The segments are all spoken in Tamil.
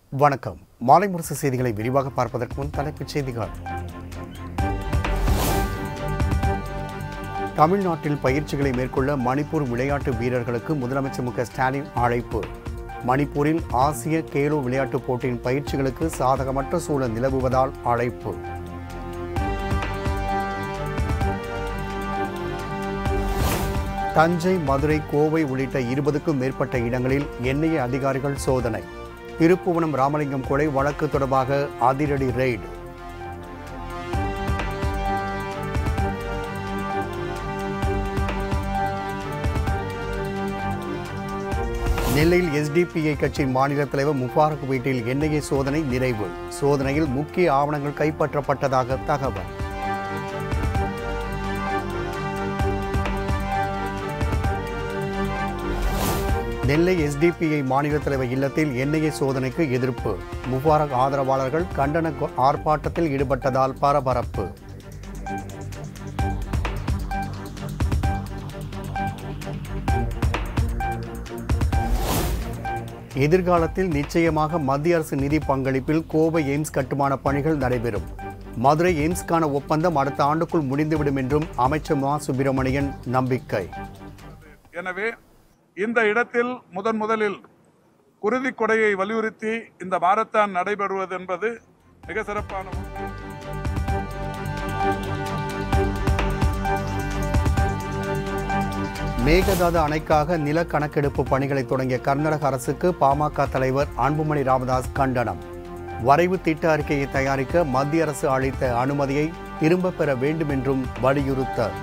வணக்கம் மாலை முரசு செய்திகளை விரிவாக பார்ப்பதற்கு முன் தலைப்புச் செய்திகள் தமிழ்நாட்டில் பயிற்சிகளை மேற்கொள்ள மணிப்பூர் விளையாட்டு வீரர்களுக்கு முதலமைச்சர் மு க ஸ்டாலின் அழைப்பு மணிப்பூரில் ஆசிய கேலோ விளையாட்டுப் போட்டியின் பயிற்சிகளுக்கு சாதகமற்ற சூழல் நிலவுவதால் அழைப்பு தஞ்சை மதுரை கோவை உள்ளிட்ட இருபதுக்கும் மேற்பட்ட இடங்களில் என்ஐஏ அதிகாரிகள் சோதனை திருப்புவனம் ராமலிங்கம் கொலை வழக்கு தொடர்பாக அதிரடி ரெய்டு நெல்லையில் எஸ்டிபிஐ கட்சியின் மாநில தலைவர் முபாரக் வீட்டில் என்ஐஏ சோதனை நிறைவு சோதனையில் முக்கிய ஆவணங்கள் கைப்பற்றப்பட்டதாக தகவல் நெல்லை எஸ்டிபிஐ மாநில தலைவர் இல்லத்தில் என்ஐஏ சோதனைக்கு எதிர்ப்பு முபாரக் ஆதரவாளர்கள் கண்டன கொ- ஆர்ப்பாட்டத்தில் ஈடுபட்டதால் பரபரப்பு எதிர்காலத்தில் நிச்சயமாக மத்திய அரசு நிதி பங்களிப்பில் கோவை எய்ம்ஸ் கட்டுமான பணிகள் நடைபெறும் மதுரை எய்ம்ஸ்க்கான ஒப்பந்தம் அடுத்த ஆண்டுக்குள் முடிந்துவிடும் என்றும் அமைச்சர் மா சுப்பிரமணியன் நம்பிக்கை எனவே இந்த இடத்தில் முதன் முதலில் குருதிக் கொடையை வலியுறுத்தி இந்த மாரத்தான் நடைபெறுவது என்பது மிக சிறப்பான ஒன்று. மேகதாது அணைக்காக நில கணக்கெடுப்பு பணிகளை தொடங்கிய கர்நாடக அரசுக்கு பாமக தலைவர் அன்புமணி ராமதாஸ் கண்டனம் வரைவு திட்ட அறிக்கையை தயாரிக்க மத்திய அரசு அளித்த அனுமதியை திரும்பப் பெற வேண்டும் என்றும் வலியுறுத்தல்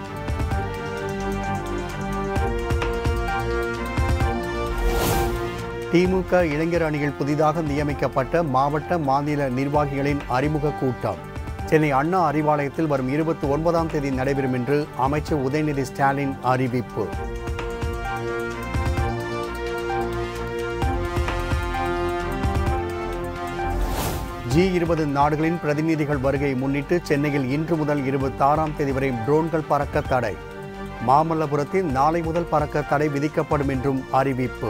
திமுக இளைஞர் அணியில் புதிதாக நியமிக்கப்பட்ட மாவட்ட மாநில நிர்வாகிகளின் அறிமுக கூட்டம் சென்னை அண்ணா அறிவாலயத்தில் வரும் இருபத்தி ஒன்பதாம் தேதி நடைபெறும் என்று அமைச்சர் உதயநிதி ஸ்டாலின் அறிவிப்பு ஜி இருபது நாடுகளின் பிரதிநிதிகள் வருகையை முன்னிட்டு சென்னையில் இன்று முதல் இருபத்தாறாம் தேதி வரை ட்ரோன்கள் பறக்க தடை மாமல்லபுரத்தில் நாளை முதல் பறக்க தடை விதிக்கப்படும் என்றும் அறிவிப்பு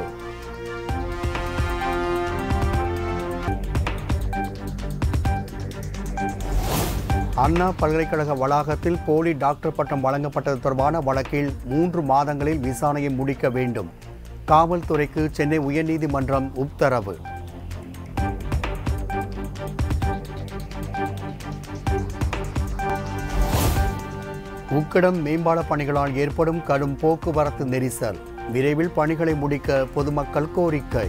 அண்ணா பல்கலைக்கழக வளாகத்தில் போலி டாக்டர் பட்டம் வழங்கப்பட்டது தொடர்பான வழக்கில் மூன்று மாதங்களில் விசாரணையை முடிக்க வேண்டும் காவல்துறைக்கு சென்னை உயர்நீதிமன்றம் உத்தரவு உக்கடம் மேம்பால பணிகளால் ஏற்படும் கடும் போக்குவரத்து நெரிசல் விரைவில் பணிகளை முடிக்க பொதுமக்கள் கோரிக்கை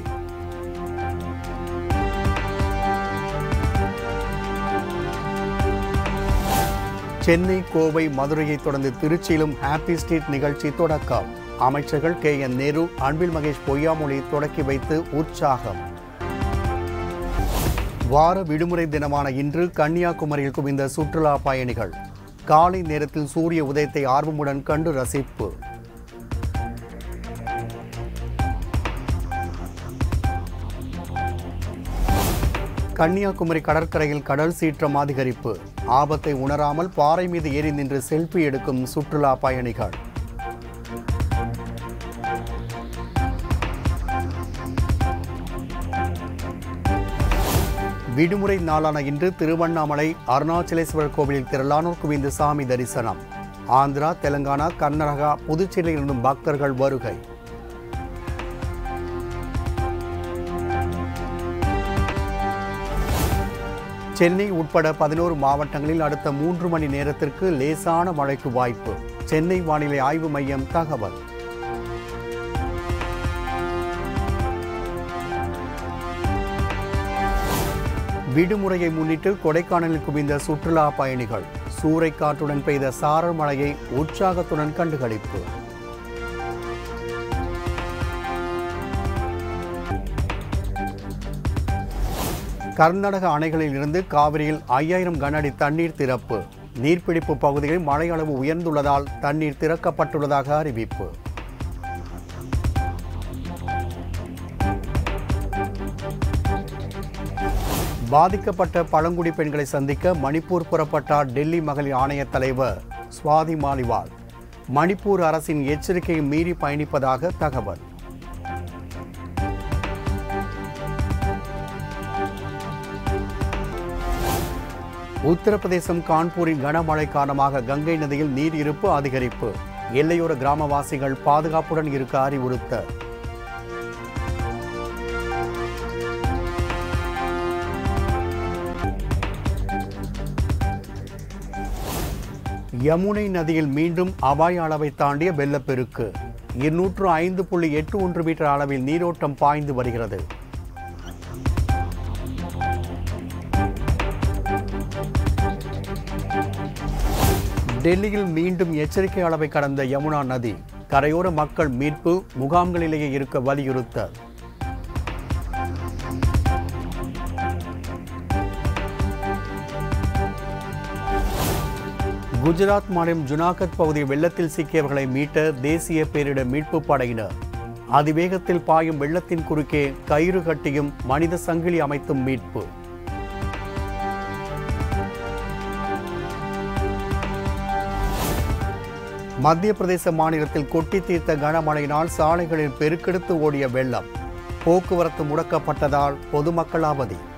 சென்னை கோவை மதுரையை தொடர்ந்து திருச்சியிலும் ஹாப்பி ஸ்ட்ரீட் நிகழ்ச்சி தொடக்கம் அமைச்சர்கள் கே என் நேரு அன்பில் மகேஷ் பொய்யாமொழி தொடக்கி வைத்து உற்சாகம் வார விடுமுறை தினமான இன்று கன்னியாகுமரியில் குவிந்த சுற்றுலா பயணிகள் காலை நேரத்தில் சூரிய உதயத்தை ஆர்வமுடன் கண்டு ரசிப்பு கன்னியாகுமரி கடற்கரையில் கடல் சீற்றம் அதிகரிப்பு ஆபத்தை உணராமல் பாறை மீது ஏறி நின்று செல்ஃபி எடுக்கும் சுற்றுலா பயணிகள் விடுமுறை நாளான இன்று திருவண்ணாமலை அருணாச்சலேஸ்வரர் கோவிலில் திரளானோர் குவிந்து சாமி தரிசனம் ஆந்திரா தெலங்கானா கர்நாடகா புதுச்சேரியில் இருந்தும் பக்தர்கள் வருகை சென்னை உட்பட பதினோரு மாவட்டங்களில் அடுத்த மூன்று மணி நேரத்திற்கு லேசான மழைக்கு வாய்ப்பு சென்னை வானிலை ஆய்வு மையம் தகவல் விடுமுறையை முன்னிட்டு கொடைக்கானலில் குவிந்த சுற்றுலா பயணிகள் சூறைக்காற்றுடன் பெய்த சாரல் மழையை உற்சாகத்துடன் கண்டுகளிப்பு கர்நாடக அணைகளில் இருந்து காவிரியில் ஐயாயிரம் கன அடி தண்ணீர் திறப்பு நீர்பிடிப்பு பகுதிகளில் மழை அளவு உயர்ந்துள்ளதால் தண்ணீர் திறக்கப்பட்டுள்ளதாக அறிவிப்பு பாதிக்கப்பட்ட பழங்குடி பெண்களை சந்திக்க மணிப்பூர் புறப்பட்டார் டெல்லி மகளிர் ஆணைய தலைவர் சுவாதி மாலிவால் மணிப்பூர் அரசின் எச்சரிக்கையை மீறி பயணிப்பதாக தகவல் உத்தரப்பிரதேசம் கான்பூரின் கனமழை காரணமாக கங்கை நதியில் நீர் இருப்பு அதிகரிப்பு எல்லையோர கிராமவாசிகள் பாதுகாப்புடன் இருக்க அறிவுறுத்தல் யமுனை நதியில் மீண்டும் அபாய அளவை தாண்டிய வெள்ளப்பெருக்கு இருநூற்று ஐந்து புள்ளி எட்டு ஒன்று மீட்டர் அளவில் நீரோட்டம் பாய்ந்து வருகிறது டெல்லியில் மீண்டும் எச்சரிக்கை அளவை கடந்த யமுனா நதி கரையோர மக்கள் மீட்பு முகாம்களிலேயே இருக்க வலியுறுத்தல் குஜராத் மாநிலம் ஜுனாகத் பகுதி வெள்ளத்தில் சிக்கியவர்களை மீட்ட தேசிய பேரிடர் மீட்பு படையினர் அதிவேகத்தில் பாயும் வெள்ளத்தின் குறுக்கே கயிறு கட்டியும் மனித சங்கிலி அமைத்தும் மீட்பு மத்திய பிரதேச மாநிலத்தில் கொட்டி தீர்த்த கனமழையினால் சாலைகளில் பெருக்கெடுத்து ஓடிய வெள்ளம் போக்குவரத்து முடக்கப்பட்டதால் பொதுமக்கள் அவதி